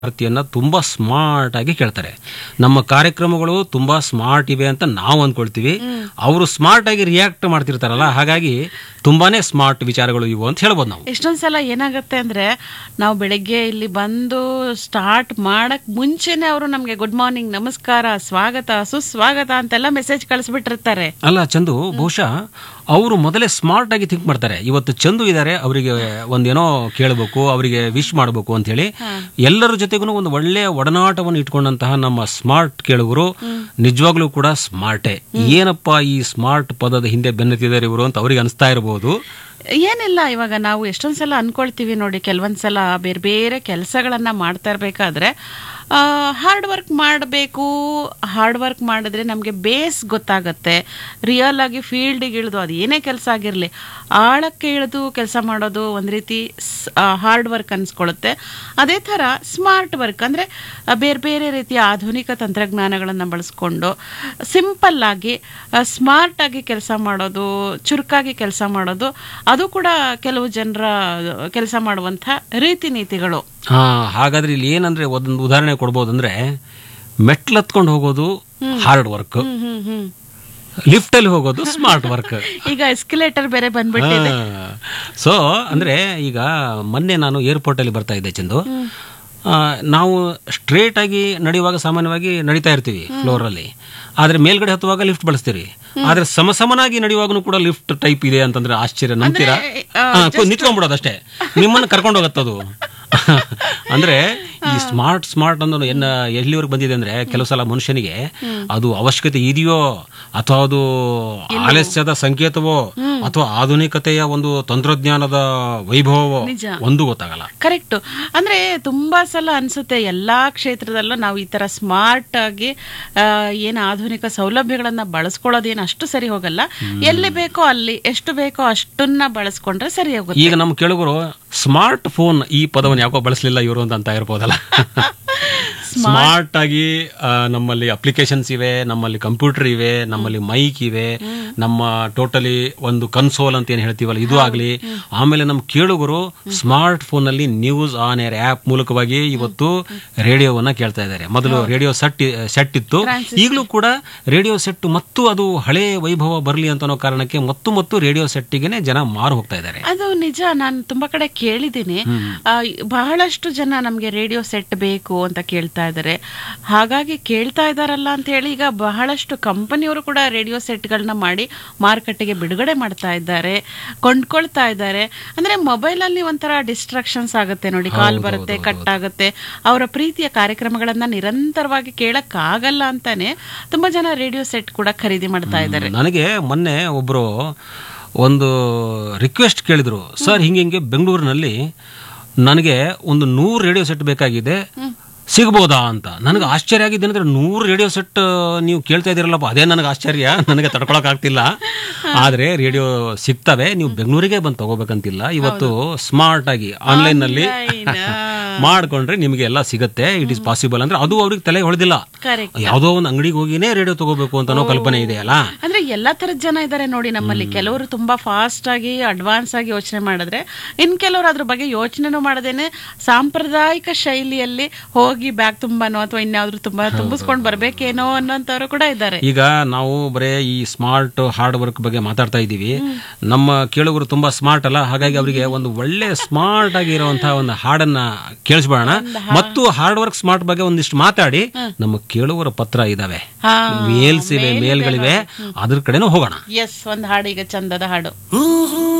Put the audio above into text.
ಭಾರತಿಯನ್ನ ತುಂಬಾ ಸ್ಮಾರ್ಟ್ ಆಗಿ ಕೇಳ್ತಾರೆ ನಮ್ಮ ಕಾರ್ಯಕ್ರಮಗಳು ತುಂಬಾ ಸ್ಮಾರ್ಟ್ ಇವೆ ಅಂತ ನಾವು ಅಂದ್ಕೊಳ್ತೀವಿ ಅವರು ಸ್ಮಾರ್ಟ್ ಆಗಿ ರಿಯಾಕ್ಟ್ ಮಾಡ್ತಿರ್ತಾರಲ್ಲ ಹಾಗಾಗಿ ತುಂಬಾನೇ ಸ್ಮಾರ್ಟ್ ವಿಚಾರಗಳು ಇವು ಅಂತ ಹೇಳ್ಬೋದು ನಾವು ಎಷ್ಟೊಂದ್ ಸಲ ಏನಾಗುತ್ತೆ ಅಂದ್ರೆ ನಾವು ಬೆಳಗ್ಗೆ ಇಲ್ಲಿ ಬಂದು ಸ್ಟಾರ್ಟ್ ಮಾಡಕ್ ಮುಂಚೆನೆ ಅವರು ನಮ್ಗೆ ಗುಡ್ ಮಾರ್ನಿಂಗ್ ನಮಸ್ಕಾರ ಸ್ವಾಗತ ಸುಸ್ವಾಗತ ಅಂತೆಲ್ಲ ಮೆಸೇಜ್ ಕಳಿಸ್ಬಿಟ್ಟಿರ್ತಾರೆ ಅಲ್ಲ ಚಂದು ಬಹುಶಃ ಅವರು ಮೊದಲೇ ಸ್ಮಾರ್ಟ್ ಆಗಿ ಥಿಂಕ್ ಮಾಡ್ತಾರೆ ಇವತ್ತು ಚಂದು ಇದ್ದಾರೆ ಅವರಿಗೆ ಒಂದೇನೋ ಕೇಳಬೇಕು ಅವರಿಗೆ ವಿಶ್ ಮಾಡಬೇಕು ಅಂತ ಹೇಳಿ ಎಲ್ಲರ ಜೊತೆಗೂ ಒಂದು ಒಳ್ಳೆಯ ಒಡನಾಟವನ್ನು ಇಟ್ಕೊಂಡಂತಹ ನಮ್ಮ ಸ್ಮಾರ್ಟ್ ಕೇಳುವರು ನಿಜವಾಗ್ಲೂ ಕೂಡ ಸ್ಮಾರ್ಟೇ ಏನಪ್ಪಾ ಈ ಸ್ಮಾರ್ಟ್ ಪದದ ಹಿಂದೆ ಬೆನ್ನತ್ತಿದ್ದಾರೆ ಇವರು ಅಂತ ಅವರಿಗೆ ಅನಿಸ್ತಾ ಇರಬಹುದು ಏನಿಲ್ಲ ಇವಾಗ ನಾವು ಎಷ್ಟೊಂದ್ ಸಲ ಅನ್ಕೊಳ್ತೀವಿ ನೋಡಿ ಕೆಲವೊಂದ್ ಸಲ ಬೇರೆ ಬೇರೆ ಕೆಲಸಗಳನ್ನ ಮಾಡ್ತಾ ಇರ್ಬೇಕಾದ್ರೆ ಹಾರ್ಡ್ ವರ್ಕ್ ಮಾಡಬೇಕು ಹಾರ್ಡ್ ವರ್ಕ್ ಮಾಡಿದ್ರೆ ನಮಗೆ ಬೇಸ್ ಗೊತ್ತಾಗತ್ತೆ ರಿಯಲ್ ಆಗಿ ಫೀಲ್ಡಿಗೆ ಇಳಿದು ಅದು ಏನೇ ಕೆಲಸ ಆಗಿರಲಿ ಆಳಕ್ಕೆ ಇಳಿದು ಕೆಲಸ ಮಾಡೋದು ಒಂದು ರೀತಿ ಹಾರ್ಡ್ ವರ್ಕ್ ಅನ್ಸ್ಕೊಳ್ಳುತ್ತೆ ಅದೇ ಥರ ಸ್ಮಾರ್ಟ್ ವರ್ಕ್ ಅಂದರೆ ಬೇರೆ ಬೇರೆ ರೀತಿಯ ಆಧುನಿಕ ತಂತ್ರಜ್ಞಾನಗಳನ್ನು ಬಳಸ್ಕೊಂಡು ಸಿಂಪಲ್ ಆಗಿ ಸ್ಮಾರ್ಟ್ ಆಗಿ ಕೆಲಸ ಮಾಡೋದು ಚುರುಕಾಗಿ ಕೆಲಸ ಮಾಡೋದು ಅದು ಕೂಡ ಕೆಲವು ಜನರ ಕೆಲಸ ಮಾಡುವಂಥ ರೀತಿ ನೀತಿಗಳು ಹಾ ಹಾಗಾದ್ರೆ ಇಲ್ಲಿ ಏನಂದ್ರೆ ಒಂದು ಉದಾಹರಣೆ ಕೊಡ್ಬೋದು ಅಂದ್ರೆ ಮೆಟ್ಲು ಹತ್ಕೊಂಡು ಹೋಗೋದು hard work hmm hmm hmm lift ಅಲ್ಲಿ ಹೋಗೋದು ಸ್ಮಾರ್ಟ್ ವರ್ಕ್ ಈಗ ಎಸ್ಕಲೇಟರ್ ಬೇರೆ ಬಂದ್ಬಿಟ್ಟಿದೆ ಸೊ ಅಂದ್ರೆ ಈಗ ಮೊನ್ನೆ ನಾನು ಏರ್ಪೋರ್ಟ್ ಅಲ್ಲಿ ಬರ್ತಾ ಇದ್ದೆ ಚಂದು ಆ, ನಾವು ಸ್ಟ್ರೇಟ್ ಆಗಿ ನಡೆಯುವಾಗ ಸಾಮಾನ್ಯವಾಗಿ ನಡೀತಾ ಇರ್ತೀವಿ ಫ್ಲೋರ್ ಅಲ್ಲಿ ಆದ್ರೆ ಮೇಲ್ಗಡೆ ಹತ್ತುವಾಗ ಲಿಫ್ಟ್ ಬಳಸ್ತೀರಿ ಆದ್ರೆ ಸಮಸಮನಾಗಿ ನಡೆಯುವಾಗನು ಕೂಡ ಲಿಫ್ಟ್ ಟೈಪ್ ಇದೆ ಅಂತಂದ್ರೆ ಆಶ್ಚರ್ಯ ನಂಬ್ತೀರಾ ಹಾ, ಕು- ನಿಂತ್ಕೊಂಡ್ಬಿಡೋದು ಅಷ್ಟೇ ನಿಮ್ಮನ್ನ ಕರ್ಕೊಂಡು ಹೋಗತ್ತದು ಅಂದ್ರೆ ಈ ಸ್ಮಾರ್ಟ್ ಸ್ಮಾರ್ಟ್ ಅನ್ನೋದು ಏನ ಎಲ್ಲಿವರೆಗೆ ಬಂದಿದೆ ಅಂದ್ರೆ ಕೆಲವು ಸಲ ಮನುಷ್ಯನಿಗೆ ಅದು ಅವಶ್ಯಕತೆ ಇದೆಯೋ ಅಥವಾ ಅದು ಆಲಸ್ಯದ ಸಂಕೇತವೋ ಅಥವಾ ಆಧುನಿಕತೆಯ ಒಂದು ತಂತ್ರಜ್ಞಾನದ ವೈಭವವೋ ನಿಜ. ಒಂದು ಗೊತ್ತಾಗಲ್ಲ ಕರೆಕ್ಟ್ ಅಂದ್ರೆ ತುಂಬಾ ಸಲ ಅನ್ಸುತ್ತೆ ಎಲ್ಲಾ ಕ್ಷೇತ್ರದಲ್ಲೂ ನಾವು ಈ ತರ ಸ್ಮಾರ್ಟ್ ಆಗಿ ಆ, ಏನು ಆಧುನಿಕ ಸೌಲಭ್ಯಗಳನ್ನ ಬಳಸ್ಕೊಳ್ಳೋದೇನು ಅಷ್ಟು ಸರಿ ಹೋಗಲ್ಲ ಎಲ್ಲಿ ಬೇಕೋ ಅಲ್ಲಿ ಎಷ್ಟು ಬೇಕೋ ಅಷ್ಟನ್ನ ಬಳಸ್ಕೊಂಡ್ರೆ ಸರಿ ಹೋಗುತ್ತೆ ಈಗ ನಮ್ಮ ಕೇಳುಗರು ಸ್ಮಾರ್ಟ್ ಫೋನ್ ಈ ಪದವನ್ನು ಯಾಕೋ ಬಳಸಲಿಲ್ಲ ಇವರು ಅಂತ ಅಂತ ಇರ್ಬೋದಲ್ಲ ಸ್ಮಾರ್ಟ್ ಆಗಿ ಆ, ನಮ್ಮಲ್ಲಿ ಅಪ್ಲಿಕೇಶನ್ಸ್ ಇವೆ ನಮ್ಮಲ್ಲಿ ಕಂಪ್ಯೂಟರ್ ಇವೆ ನಮ್ಮಲ್ಲಿ ಮೈಕ್ ಇವೆ ನಮ್ಮ ಟೋಟಲಿ ಒಂದು ಕನ್ಸೋಲ್ ಅಂತ ಏನು ಹೇಳ್ತೀವಲ್ಲ ಇದು ಆಗಲಿ ಆಮೇಲೆ ನಮ್ಮ ಕೇಳುಗರು ಸ್ಮಾರ್ಟ್ ಫೋನ್ ನಲ್ಲಿ ನ್ಯೂಸ್ ಆನ್ ಏರ್ ಆಪ್ ಮೂಲಕವಾಗಿ ಇವತ್ತು ರೇಡಿಯೋವನ್ನ ಕೇಳ್ತಾ ಇದ್ದಾರೆ ಮೊದಲು ರೇಡಿಯೋ ಸೆಟ್ ಸೆಟ್ ಇತ್ತು ಈಗಲೂ ಕೂಡ ರೇಡಿಯೋ ಸೆಟ್ ಮತ್ತು ಅದು ಹಳೆ ವೈಭವ ಬರಲಿ ಅಂತ ಅನ್ನೋ ಕಾರಣಕ್ಕೆ ಮತ್ತು ಮತ್ತು ರೇಡಿಯೋ ಸೆಟ್ಟಿಗೆನೆ ಜನ ಮಾರು ಹೋಗ್ತಾ ಇದ್ದಾರೆ ಅದು ನಿಜ ನಾನು ತುಂಬಾ ಕಡೆ ಕೇಳಿದ್ದೀನಿ ಆ, ಬಹಳಷ್ಟು ಜನ ನಮ್ಗೆ ರೇಡಿಯೋ ಸೆಟ್ ಬೇಕು ಅಂತ ಕೇಳ್ತಾ ಇದ್ದಾರೆ ಹಾಗಾಗಿ ಕೇಳ್ತಾ ಇದಾರಲ್ಲ ಅಂತ ಹೇಳಿ ಈಗ ಬಹಳಷ್ಟು ಕಂಪನಿಯವರು ಕೂಡ ರೇಡಿಯೋ ಸೆಟ್ಗಳನ್ನ ಮಾಡಿ ಮಾರುಕಟ್ಟೆಗೆ ಬಿಡುಗಡೆ ಮಾಡ್ತಾ ಇದ್ದಾರೆ ಕೊಂಡ್ಕೊಳ್ತಾ ಇದ್ದಾರೆ ಅಂದ್ರೆ ಮೊಬೈಲ್ ಅಲ್ಲಿ ಒಂಥರ ಡಿಸ್ಟ್ರಾಕ್ಷನ್ಸ್ ಆಗುತ್ತೆ ನೋಡಿ ಕಾಲ್ ಬರುತ್ತೆ ಕಟ್ ಆಗುತ್ತೆ ಅವರ ಪ್ರೀತಿಯ ಕಾರ್ಯಕ್ರಮಗಳನ್ನ ನಿರಂತರವಾಗಿ ಕೇಳಕ್ ಆಗಲ್ಲ ಅಂತಾನೆ ತುಂಬಾ ಜನ ರೇಡಿಯೋ ಸೆಟ್ ಕೂಡ ಖರೀದಿ ಮಾಡ್ತಾ ಇದ್ದಾರೆ ನನಗೆ ಮೊನ್ನೆ ಒಬ್ರು ಒಂದು ರಿಕ್ವೆಸ್ಟ್ ಕೇಳಿದ್ರು ಸರ್ ಹಿಂಗೆ ಹಿಂಗೆ ಬೆಂಗಳೂರಿನಲ್ಲಿ ನನಗೆ ಒಂದು ನೂರು ರೇಡಿಯೋ ಸೆಟ್ ಬೇಕಾಗಿದೆ ಸಿಗ್ಬೋದಾ ಅಂತ ನನಗೆ ಆಶ್ಚರ್ಯ ಆಗಿದ್ದು ಅಂದ್ರೆ ನೂರು ರೇಡಿಯೋ ಸೆಟ್ ನೀವು ಕೇಳ್ತಾ ಇದ್ದೀರಲ್ಲಪ್ಪ ಅದೇ ನನಗೆ ಆಶ್ಚರ್ಯ ನನಗೆ ತಡ್ಕೊಳಕ್ ಆಗ್ತಿಲ್ಲ ಆದ್ರೆ ರೇಡಿಯೋ ಸಿಗ್ತವೆ ನೀವು ಬೆಂಗಳೂರಿಗೆ ಬಂದು ತಗೋಬೇಕಂತಿಲ್ಲ ಇವತ್ತು ಸ್ಮಾರ್ಟ್ ಆಗಿ ಆನ್ಲೈನ್ ನಲ್ಲಿ ಮಾಡ್ಕೊಂಡ್ರೆ ನಿಮಗೆ ಎಲ್ಲ ಸಿಗತ್ತೆ ಇಟ್ ಇಸ್ ಪಾಸಿಬಲ್ ಅಂದ್ರೆ ಅದು ಅವ್ರಿಗೆ ತಲೆ ಹೊಡೆದಿಲ್ಲ ಕರೆಕ್ಟ್ ಯಾವುದೋ ಒಂದು ಅಂಗಡಿಗೆ ಹೋಗಿನೇ ರೇಡಿಯೋ ತಗೋಬೇಕು ಅಂತ ಅನ್ನೋ ಕಲ್ಪನೆ ಇದೆಯಲ್ಲ ಅಂದ್ರೆ ಎಲ್ಲಾ ತರದ ಜನ ಇದ್ದಾರೆ ನೋಡಿ ನಮ್ಮಲ್ಲಿ ಕೆಲವರು ತುಂಬಾ ಫಾಸ್ಟ್ ಆಗಿ ಅಡ್ವಾನ್ಸ್ ಆಗಿ ಯೋಚನೆ ಮಾಡಿದ್ರೆ ಇನ್ ಕೆಲವರು ಅದ್ರ ಬಗ್ಗೆ ಯೋಚನೆನೂ ಮಾಡದೇನೆ ಸಾಂಪ್ರದಾಯಿಕ ಶೈಲಿಯಲ್ಲಿ ಹೋಗಿ ಬ್ಯಾಗ್ ತುಂಬಾನೋ ಅಥವಾ ಇನ್ಯಾವ್ದು ತುಂಬಾ ತುಂಬಿಸ್ಕೊಂಡು ಬರ್ಬೇಕೇನೋ ಅನ್ನೋಂಥವ್ರು ಕೂಡ ಇದ್ದಾರೆ ಈಗ ನಾವು ಬರೇ ಈ ಸ್ಮಾರ್ಟ್ ಹಾರ್ಡ್ ವರ್ಕ್ ಬಗ್ಗೆ ಮಾತಾಡ್ತಾ ಇದ್ದೀವಿ ನಮ್ಮ ಕೇಳುಗರು ತುಂಬಾ ಸ್ಮಾರ್ಟ್ ಅಲ್ಲ ಹಾಗಾಗಿ ಅವರಿಗೆ ಒಂದು ಒಳ್ಳೆ ಸ್ಮಾರ್ಟ್ ಆಗಿ ಇರುವಂತಹ ಒಂದು ಹಾಡನ್ನ ಕೇಳಿಸ್ಬೋಣ ಮತ್ತು ಹಾರ್ಡ್ ವರ್ಕ್ ಸ್ಮಾರ್ಟ್ ಬಗ್ಗೆ ಒಂದಿಷ್ಟು ಮಾತಾಡಿ ನಮ್ಮ ಕೇಳುಗರ ಪತ್ರ ಇದಾವೆ ಹಾ ಮೇಲ್ಸ್ ಇವೆ ಮೇಲ್ಗಳಿವೆ ಅದ್ರ ಕಡೆನೂ ಹೋಗೋಣ ಎಸ್ ಒಂದ್ ಹಾಡು ಈಗ ಚಂದದ ಹಾಡು